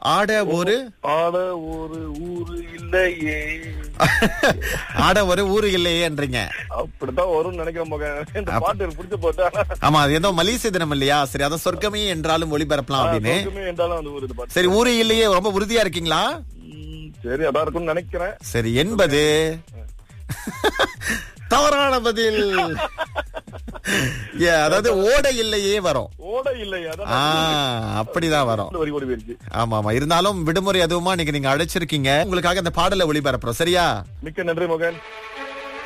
ஆட ஒரு ஆட ஒரு ஊரு இல்லையே ஆட ஒரு ஊரு இல்லையேன்றீங்க அப்படித்தான் வரும்னு நினைக்கிறேன் மகன் இந்த பாட்டு எனக்கு பிடிச்ச போட்டா ஆமா அது ஏதோ மலேசிய தினம் இல்லையா சரி அதான் சொர்க்கமே என்றாலும் ஒளிபரப்பலாம் அப்படின்னு சொர்க்கமே என்றாலும் அந்த ஊரு இது பாட்டு சரி ஊரு இல்லையே ரொம்ப உறுதியா இருக்கீங்களா ம், சரி அதான் இருக்கும்னு நினைக்கிறேன் சரி என்பது தவறான பதில் ஏ, அதாவது ஓட இல்லையே வரும் ஓட இல்லையே அதான் ஆ அப்படிதான் வரும் வரி ஓடி போயிருச்சு ஆமா ஆமா இருந்தாலும் விடுமுறை அதுவுமா இன்னைக்கு நீங்க அழைச்சிருக்கீங்க உங்களுக்காக அந்த பாடலை ஒளிபரப்புறோம் சரியா மிக்க நன்றி மகன்